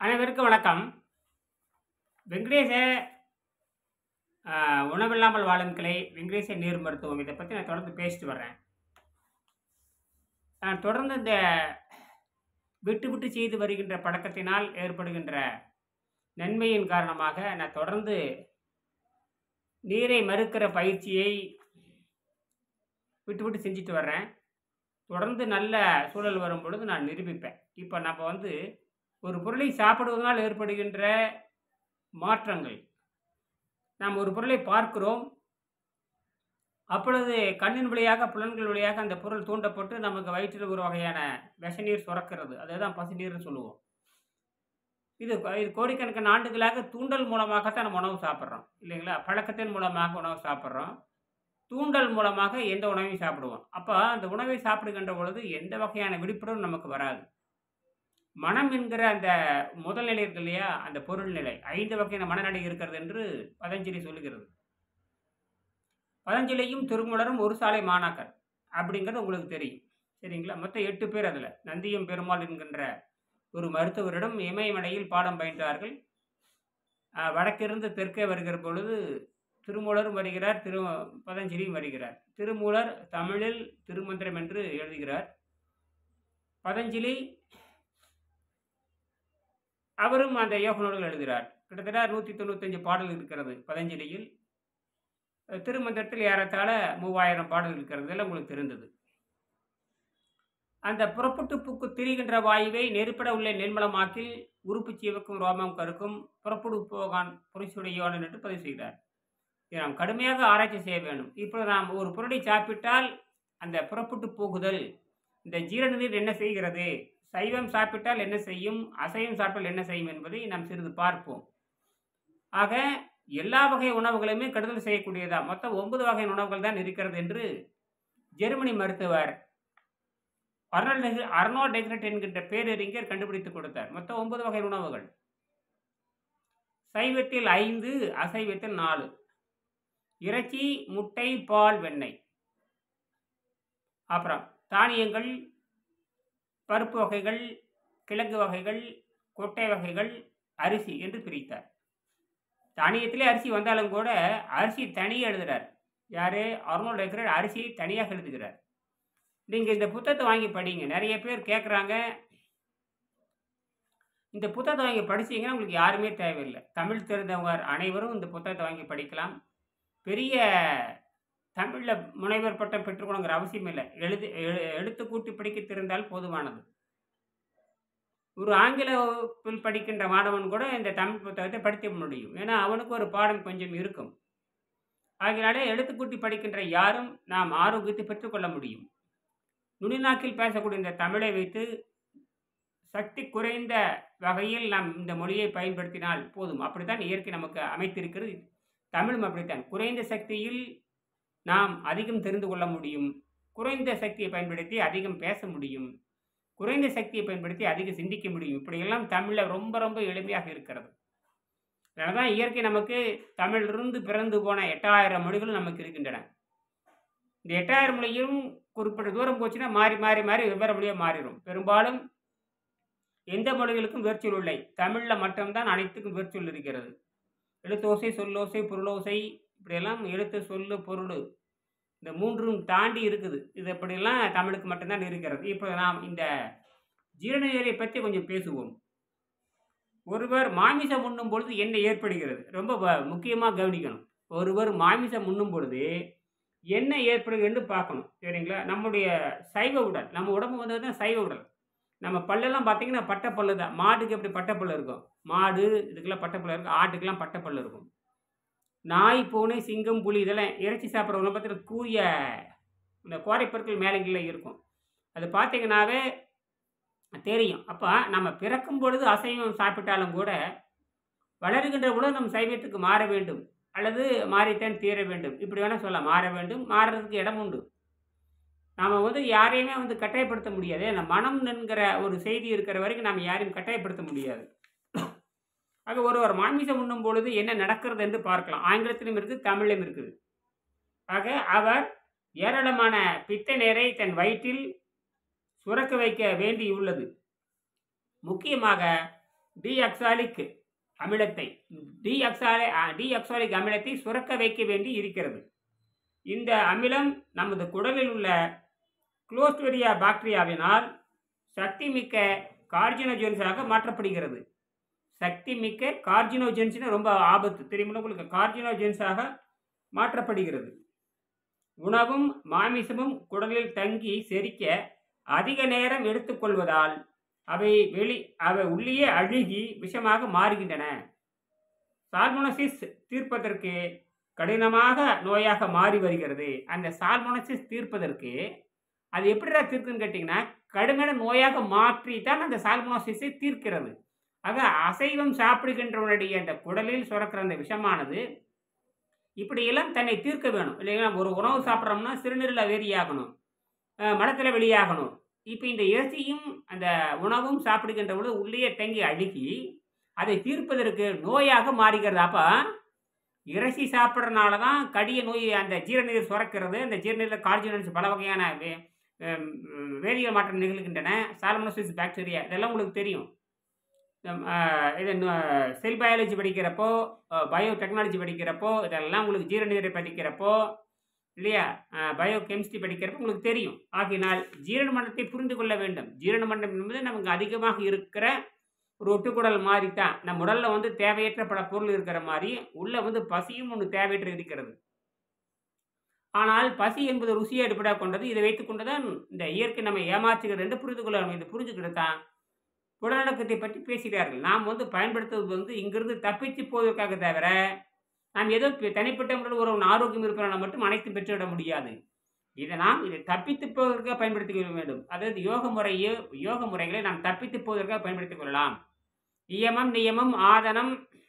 அனைவருக்கும் வணக்கம் வெங்கடேச ஆ, உணவில்லாமல் வாழும் கிளை வெங்கடேச நீர் மருத்துவம் இதை பற்றி நான் தொடர்ந்து பேசிட்டு வர்றேன் நான் தொடர்ந்து இந்த விட்டு விட்டு செய்து வருகின்ற பழக்கத்தினால் ஏற்படுகின்ற நன்மையின் காரணமாக நான் தொடர்ந்து நீரை மறுக்கிற பயிற்சியை விட்டு விட்டு செஞ்சுட்டு வர்றேன் தொடர்ந்து நல்ல சூழல் வரும் பொழுது நான் நிரூபிப்பேன் இப்போ நம்ம வந்து ஒரு பொருளை சாப்பிடுவதனால் ஏற்படுகின்ற மாற்றங்கள் நாம் ஒரு பொருளை பார்க்கிறோம் அப்பொழுது கண்ணின் வழியாக புலன்கள் வழியாக அந்த பொருள் தூண்டப்பட்டு நமக்கு வயிற்றில் ஒரு வகையான விஷநீர் சுரக்கிறது அதுதான் பசுநீர்னு சொல்லுவோம் இது இது கோடிக்கணக்கான ஆண்டுகளாக தூண்டல் மூலமாகத்தான் நம்ம உணவு சாப்பிட்றோம் இல்லைங்களா பழக்கத்தின் மூலமாக உணவு சாப்பிட்றோம் தூண்டல் மூலமாக எந்த உணவையும் சாப்பிடுவோம் அப்போ அந்த உணவை சாப்பிடுகின்ற பொழுது எந்த வகையான விழிப்புணர்வும் நமக்கு வராது மனம் என்கிற அந்த முதல் நிலை இருக்கு இல்லையா அந்த பொருள் நிலை ஐந்து வகையான மனநிலை இருக்கிறது என்று பதஞ்சலி சொல்லுகிறது பதஞ்சலியும் திருமூலரும் ஒரு சாலை மாணாக்கர் அப்படிங்கிறது உங்களுக்கு தெரியும் சரிங்களா மொத்தம் எட்டு பேர் அதில் நந்தியம் பெருமாள் என்கின்ற ஒரு மருத்துவரிடம் இமயமலையில் பாடம் பயின்றார்கள் அஹ், வடக்கிருந்து தெற்கே வருகிற பொழுது திருமூலரும் வருகிறார் திரு பதஞ்சலியும் வருகிறார் திருமூலர் தமிழில் திருமந்திரம் என்று எழுதுகிறார் பதஞ்சலி அவரும் அந்த யோக நூல்கள் எழுதுகிறார் கிட்டத்தட்ட நூற்றி தொண்ணூத்தஞ்சு பாடல் இருக்கிறது பதஞ்சலியில் அஹ் திருமந்திரத்தில் ஏறத்தாழ மூவாயிரம் பாடல் இருக்கிறது இதெல்லாம் உங்களுக்கு தெரிந்தது அந்த புறப்பட்டு பூக்கு திரிகின்ற வாயுவை நெருப்பட உள்ள நெல்மலமாக்கில் உறுப்பு சீவக்கும் ரோமம் கருக்கும் புறப்படு போகான் புரிசுடையோன் என்று பதிவு செய்கிறார் இதை நாம் கடுமையாக ஆராய்ச்சி செய்ய வேண்டும் இப்பொழுது நாம் ஒரு பொருளை சாப்பிட்டால் அந்த புறப்பட்டு போகுதல் இந்த ஜீரண நீர் என்ன செய்கிறது சைவம் சாப்பிட்டால் என்ன செய்யும் அசைவம் சாப்பிட்டால் என்ன செய்யும் என்பதை நாம் சிறிது பார்ப்போம் ஆக எல்லா வகை உணவுகளையுமே கெடுதல் செய்யக்கூடியதா மொத்தம் ஒன்பது வகை உணவுகள் தான் இருக்கிறது என்று ஜெர்மனி மருத்துவர் அர்னால்ட் டெக்ர அர்னால்ட் டெக்ரட் என்கின்ற பேரறிஞர் கண்டுபிடித்து கொடுத்தார் மொத்தம் ஒன்பது வகை உணவுகள் சைவத்தில் ஐந்து அசைவத்தில் நாலு இறைச்சி முட்டை பால் வெண்ணெய் அப்புறம் தானியங்கள் பருப்பு வகைகள் கிழங்கு வகைகள் கொட்டை வகைகள் அரிசி என்று பிரித்தார் தானியத்திலே அரிசி வந்தாலும் கூட அரிசி தனியாக எழுதுகிறார் யாரு அருணோல் இருக்கிற அரிசியை தனியாக எழுதுகிறார் நீங்கள் இந்த புத்தகத்தை வாங்கி படிங்க நிறைய பேர் கேட்குறாங்க இந்த புத்தகத்தை வாங்கி படிச்சீங்கன்னா உங்களுக்கு யாருமே தேவையில்லை தமிழ் தெரிந்தவங்க அனைவரும் இந்த புத்தகத்தை வாங்கி படிக்கலாம் பெரிய தமிழில் முனைவர் பட்டம் பெற்றுக்கணுங்கிற அவசியம் இல்லை எழுது எழு- எழுத்து கூட்டி படிக்க தெரிந்தால் போதுமானது ஒரு ஆங்கிலத்தில் படிக்கின்ற மாணவன் கூட இந்த தமிழ் புத்தகத்தை படிக்க முடியும் ஏன்னா அவனுக்கு ஒரு பாடம் கொஞ்சம் இருக்கும் ஆகையினாலே எழுத்துக்கூட்டி படிக்கின்ற யாரும் நாம் ஆரோக்கியத்தை பெற்றுக்கொள்ள முடியும் நுனிநாக்கில் பேசக்கூடிய இந்த தமிழை வைத்து சக்தி குறைந்த வகையில் நாம் இந்த மொழியை பயன்படுத்தினால் போதும் அப்படித்தான் இயற்கை நமக்கு அமைத்திருக்கிறது தமிழும் அப்படித்தான் குறைந்த சக்தியில் நாம் அதிகம் தெரிந்து கொள்ள முடியும் குறைந்த சக்தியை பயன்படுத்தி அதிகம் பேச முடியும் குறைந்த சக்தியை பயன்படுத்தி அதிகம் சிந்திக்க முடியும் இப்படியெல்லாம் தமிழில் ரொம்ப ரொம்ப எளிமையாக இருக்கிறது அதனால தான் இயற்கை நமக்கு தமிழிலிருந்து பிறந்து போன எட்டாயிரம் மொழிகளும் நமக்கு இருக்கின்றன இந்த எட்டாயிரம் மொழியும் குறிப்பிட்ட தூரம் போச்சுன்னா மாறி மாறி மாறி வெவ்வேறு மொழியாக மாறிடும் பெரும்பாலும் எந்த மொழிகளுக்கும் வேர்ச்சொல் இல்லை தமிழில் மட்டும்தான் அனைத்துக்கும் வேர்ச்சொல் இருக்கிறது எழுத்தோசை சொல்லோசை பொருளோசை இப்படியெல்லாம் எழுத்து சொல்லு பொருள் இந்த மூன்றும் தாண்டி இருக்குது இது இப்படியெல்லாம் தமிழுக்கு மட்டும்தான் இருக்கிறது இப்போ நாம் இந்த ஜீரணநீரை பற்றி கொஞ்சம் பேசுவோம் ஒருவர் மாமிசம் உண்ணும் பொழுது என்ன ஏற்படுகிறது ரொம்ப முக்கியமாக கவனிக்கணும் ஒருவர் மாமிசம் உண்ணும் பொழுது என்ன ஏற்படுகிறது பார்க்கணும் சரிங்களா நம்முடைய சைவ உடல் நம்ம உடம்பு வந்தது தான் சைவ உடல் நம்ம பல்லெல்லாம் பார்த்தீங்கன்னா பட்டை பல்லு தான் மாட்டுக்கு எப்படி பட்டை பல்லு இருக்கும் மாடு இதுக்கெல்லாம் பட்டை பல்லு இருக்கும் ஆட்டுக்கெல்லாம் பட்டை பல்லு இருக்கும் நாய் பூனை சிங்கம் புலி இதெல்லாம் இறைச்சி சாப்பிட்றவங்க பார்த்தீங்கன்னா கூய இந்த கோரைப்பற்கள் மேலங்கில இருக்கும் அது பார்த்தீங்கன்னாவே தெரியும் அப்போ நம்ம பிறக்கும் பொழுது அசைவம் சாப்பிட்டாலும் கூட வளருகின்ற பொழுது நம் சைவத்துக்கு மாற வேண்டும் அல்லது மாறித்தான் தீர வேண்டும் இப்படி வேணால் சொல்லலாம் மாற வேண்டும் மாறுறதுக்கு இடம் உண்டு நாம் வந்து யாரையுமே வந்து கட்டாயப்படுத்த முடியாது நம்ம மனம் என்கிற ஒரு செய்தி இருக்கிற வரைக்கும் நாம் யாரையும் கட்டாயப்படுத்த முடியாது ஆக ஒருவர் மாமிசம் உண்ணும் பொழுது என்ன நடக்கிறது என்று பார்க்கலாம் ஆங்கிலத்திலும் இருக்குது தமிழிலும் இருக்குது ஆக அவர் ஏராளமான பித்த நீரை தன் வயிற்றில் சுரக்க வைக்க வேண்டியுள்ளது முக்கியமாக டிஆக்சாலிக் அமிலத்தை டிஆக்சாலை டிஆக்சாலிக் அமிலத்தை சுரக்க வைக்க வேண்டி இருக்கிறது இந்த அமிலம் நமது குடலில் உள்ள குளோஸ்டோரியா பாக்டீரியாவினால் சக்தி மிக்க கார்ஜினோஜென்ஸாக மாற்றப்படுகிறது சக்தி மிக்க கார்ஜினோஜென்ஸ்னு ரொம்ப ஆபத்து தெரியுமில்ல உங்களுக்கு கார்ஜினோஜென்ஸாக மாற்றப்படுகிறது உணவும் மாமிசமும் குடலில் தங்கி செரிக்க அதிக நேரம் எடுத்துக்கொள்வதால் அவை வெளி அவை உள்ளேயே அழுகி விஷமாக மாறுகின்றன சால்மோனசிஸ் தீர்ப்பதற்கு கடினமாக நோயாக மாறி வருகிறது அந்த சால்மோனசிஸ் தீர்ப்பதற்கு அது எப்படிடா தீர்க்குன்னு கேட்டிங்கன்னா கடுமையான நோயாக மாற்றி தான் அந்த சால்மோனசிஸை தீர்க்கிறது ஆக அசைவம் சாப்பிடுகின்றவனுடைய அந்த குடலில் சுரக்கிற அந்த விஷமானது இப்படியெல்லாம் தன்னை தீர்க்க வேணும் இல்லைங்களா ஒரு உணவு சாப்பிட்றோம்னா சிறுநீரில் வேதியாகணும் மலத்தில் வெளியாகணும் இப்போ இந்த இறைச்சியும் அந்த உணவும் சாப்பிடுகின்ற பொழுது உள்ளே தங்கி அழுகி அதை தீர்ப்பதற்கு நோயாக மாறுகிறது அப்போ இறைச்சி சாப்பிட்றதுனால தான் கடிய நோய் அந்த ஜீரநீர் சுரக்கிறது அந்த ஜீரநீரில் கார்ஜினன்ஸ் பல வகையான வே- ஹம், வேதியியல் மாற்றம் நிகழ்கின்றன சால்மோனசிஸ் பாக்டீரியா இதெல்லாம் உங்களுக்கு தெரியும் ஹம், ஆஹ், இது செல் பயாலஜி படிக்கிறப்போ பயோ டெக்னாலஜி படிக்கிறப்போ இதெல்லாம் உங்களுக்கு ஜீரநீரை படிக்கிறப்போ இல்லையா பயோ கெமிஸ்ட்ரி படிக்கிறப்போ உங்களுக்கு தெரியும் ஆகினால் ஜீரண மண்டலத்தை புரிந்து கொள்ள வேண்டும் ஜீரண மண்டலம் என்பது நமக்கு அதிகமாக இருக்கிற ஒரு ஒட்டுக்குடல் மாதிரி தான் நம்ம உடலில் வந்து தேவையற்ற பல பொருள் இருக்கிற மாதிரி உள்ள வந்து பசியும் ஒன்று தேவையற்ற இருக்கிறது ஆனால் பசி என்பது ருசியை அடிப்படையாக கொண்டது இதை வைத்துக்கொண்டு தான் இந்த இயற்கை நம்ம ஏமாற்றுகிறது என்று புரிந்து கொள்ள வேண்டும். இதை புரிஞ்சுக்கிட்டு தான் புலநடக்கத்தை பற்றி பேசுகிறார்கள் நாம் வந்து பயன்படுத்துவது வந்து இங்கிருந்து தப்பிச்சு போவதற்காக தவிர நாம் ஏதோ பி- தனிப்பட்ட முறையில் ஒரு ஆரோக்கியம் இருப்பதனால் மட்டும் அனைத்தும் பெற்றுவிட முடியாது இதை நாம் இதை தப்பித்து போவதற்காக பயன்படுத்திக் கொள்ள வேண்டும் அதாவது யோக முறையோ யோக முறைகளை நாம் தப்பித்து போவதற்காக பயன்படுத்திக் கொள்ளலாம் நியமம் நியமம் ஆதனம்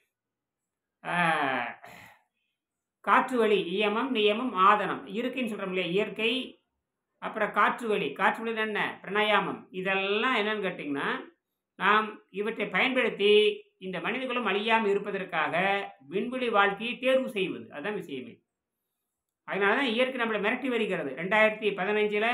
ஆஹ், காற்று வழி இயமம் நியமம் ஆதனம் இருக்குன்னு சொல்கிறோம் இல்லையா இயற்கை அப்புறம் காற்று வழி காற்று வழி என்ன பிரணாயாமம் இதெல்லாம் என்னன்னு கேட்டிங்கன்னா நாம் இவற்றை பயன்படுத்தி இந்த மனிதர்களும் அழியாமல் இருப்பதற்காக விண்வெளி வாழ்க்கையை தேர்வு செய்வது அதுதான் விஷயமே அதனால தான் இயற்கை நம்மளை மிரட்டி வருகிறது ரெண்டாயிரத்தி பதினஞ்சில்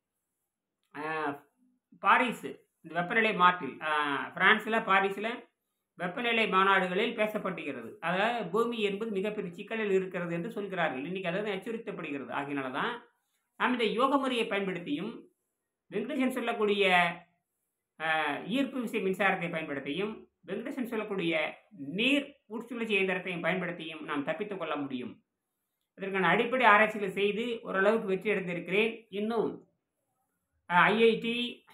பாரிஸ் இந்த வெப்பநிலை மாற்றில் பிரான்ஸில் பாரிஸில் வெப்பநிலை மாநாடுகளில் பேசப்பட்டுகிறது அதாவது பூமி என்பது மிகப்பெரிய சிக்கலில் இருக்கிறது என்று சொல்கிறார்கள் இன்னைக்கு அதாவது எச்சரிக்கப்படுகிறது ஆகினால தான் நாம் இந்த யோக முறையை பயன்படுத்தியும் வெங்கடேசன் சொல்லக்கூடிய ஆஹ், ஈர்ப்பு விசை மின்சாரத்தை பயன்படுத்தியும் வெங்கடேசன் சொல்லக்கூடிய நீர் உட்சுழற்சி இயந்திரத்தையும் பயன்படுத்தியும் நாம் தப்பித்துக் கொள்ள முடியும் இதற்கான அடிப்படை ஆராய்ச்சிகளை செய்து ஓரளவுக்கு வெற்றி அடைந்திருக்கிறேன் இன்னும் ஐஐடி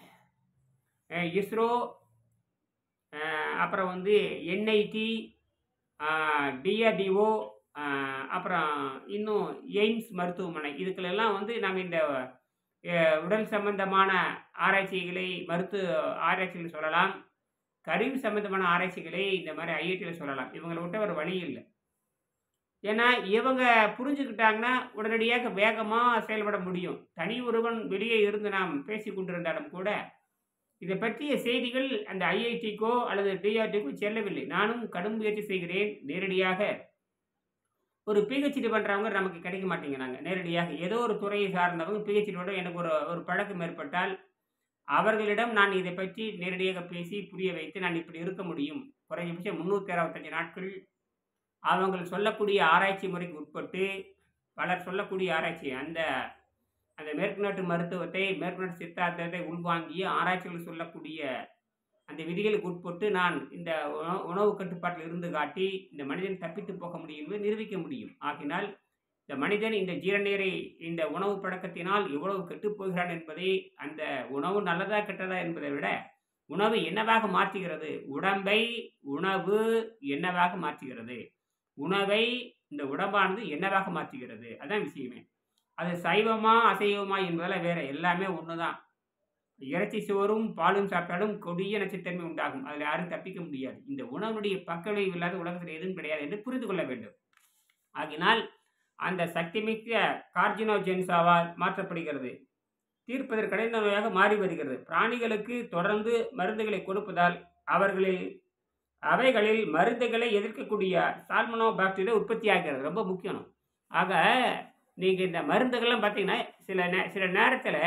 இஸ்ரோ அப்புறம் வந்து என்ஐடி டிஆர்டிஓ அப்புறம் இன்னும் எய்ம்ஸ் மருத்துவமனை இதுக்களெல்லாம் வந்து நாம் இந்த அஹ், உடல் சம்பந்தமான ஆராய்ச்சிகளை மருத்துவ ஆராய்ச்சிகள் சொல்லலாம் கருவி சம்பந்தமான ஆராய்ச்சிகளை இந்த மாதிரி ஐஐடியில் சொல்லலாம் இவங்களை விட்ட ஒரு வழி இல்லை ஏன்னா இவங்க புரிஞ்சுக்கிட்டாங்கன்னா உடனடியாக வேகமாக செயல்பட முடியும் தனி ஒருவன் வெளியே இருந்து நாம் பேசி கொண்டிருந்தாலும் கூட இதை பற்றிய செய்திகள் அந்த ஐஐடிக்கோ அல்லது டிஆர்டிக்கோ செல்லவில்லை நானும் கடும் முயற்சி செய்கிறேன் நேரடியாக ஒரு பிஹெச்டி பண்ணுறவங்க நமக்கு கிடைக்க மாட்டேங்கிறாங்க நேரடியாக ஏதோ ஒரு துறையை சார்ந்தவங்க பிஹெச்டியோட எனக்கு ஒரு ஒரு பழக்கம் ஏற்பட்டால் அவர்களிடம் நான் இதை பற்றி நேரடியாக பேசி புரிய வைத்து நான் இப்படி இருக்க முடியும் குறைஞ்சபட்சம் முந்நூற்றி அறுபத்தஞ்சு நாட்கள் அவங்க சொல்லக்கூடிய ஆராய்ச்சி முறைக்கு உட்பட்டு பலர் சொல்லக்கூடிய ஆராய்ச்சி அந்த அந்த மேற்கு நாட்டு மருத்துவத்தை மேற்கு நாட்டு சித்தாந்தத்தை உள்வாங்கி ஆராய்ச்சிகள் சொல்லக்கூடிய அந்த விதிகளுக்கு உட்பட்டு நான் இந்த உணவு உணவு கட்டுப்பாட்டில் இருந்து காட்டி இந்த மனிதன் தப்பித்து போக முடியும் என்பதை நிரூபிக்க முடியும் ஆகினால் இந்த மனிதன் இந்த ஜீரநீரை இந்த உணவு பழக்கத்தினால் எவ்வளவு கெட்டுப் போகிறான் என்பதை அந்த உணவு நல்லதா கெட்டதா என்பதை விட உணவு என்னவாக மாற்றுகிறது உடம்பை உணவு என்னவாக மாற்றுகிறது உணவை இந்த உடம்பானது என்னவாக மாற்றுகிறது அதான் விஷயமே அது சைவமா அசைவமா என்பதெல்லாம் வேற எல்லாமே ஒன்று தான் இறைச்சி சோறும் பாலும் சாப்பிட்டாலும் கொடிய நச்சுத்தன்மை உண்டாகும் அதில் யாரும் தப்பிக்க முடியாது இந்த உணவுடைய பக்கவிளைவு இல்லாத உலகத்தில் எதுவும் கிடையாது என்று புரிந்து கொள்ள வேண்டும் ஆகினால் அந்த சக்திமிக்க கார்ஜினோஜென்சாவால் மாற்றப்படுகிறது தீர்ப்பதற்கு கடின நோயாக மாறி வருகிறது பிராணிகளுக்கு தொடர்ந்து மருந்துகளை கொடுப்பதால் அவர்களில் அவைகளில் மருந்துகளை எதிர்க்கக்கூடிய சால்மனோ பாக்டீரியா உற்பத்தி ஆகிறது ரொம்ப முக்கியம் ஆக நீங்கள் இந்த மருந்துகள்லாம் பார்த்தீங்கன்னா சில நே சில நேரத்தில்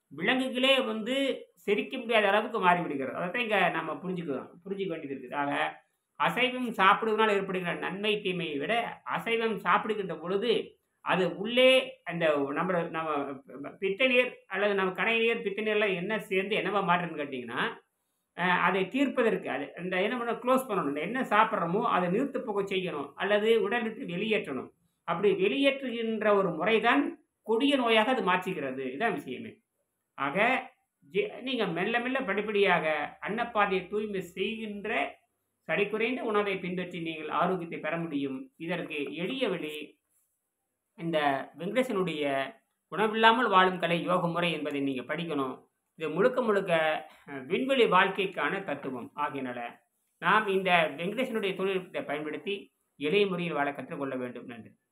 விலங்குகளே வந்து செரிக்க முடியாத அளவுக்கு மாறிவிடுகிறது அதைத்தான் இங்கே நம்ம புரிஞ்சுக்கிறோம் புரிஞ்சுக்க வேண்டியது இருக்குது ஆக அசைவம் சாப்பிடுவதனால் ஏற்படுகிற நன்மை தீமையை விட அசைவம் சாப்பிடுகின்ற பொழுது அது உள்ளே அந்த நம்ம நம்ம பித்த நீர் அல்லது நம்ம கடை நீர் பித்த நீர்லாம் என்ன சேர்ந்து என்னவா மாற்றுன்னு கேட்டிங்கன்னா அஹ், அதை தீர்ப்பதற்கு அது இந்த என்ன பண்ண க்ளோஸ் பண்ணணும் இந்த என்ன சாப்பிட்றோமோ அதை நிறுத்து போக செய்யணும் அல்லது உடல் விட்டு வெளியேற்றணும் அப்படி வெளியேற்றுகின்ற ஒரு முறைதான் கொடிய நோயாக அது மாற்றுகிறது இதான் விஷயமே ஆக ஜெ- நீங்க மெல்ல மெல்ல படிப்படியாக அன்னப்பாதையை தூய்மை செய்கின்ற சரி குறைந்த உணவை பின்பற்றி நீங்கள் ஆரோக்கியத்தை பெற முடியும் இதற்கு எளிய வழி இந்த வெங்கடேசனுடைய உணவில்லாமல் வாழும் கலை யோக முறை என்பதை நீங்கள் படிக்கணும் இது முழுக்க முழுக்க அஹ், விண்வெளி வாழ்க்கைக்கான தத்துவம் ஆகியனால நாம் இந்த வெங்கடேசனுடைய தொழில்நுட்பத்தை பயன்படுத்தி எளிய முறையில் வாழ கற்றுக்கொள்ள வேண்டும் நன்றி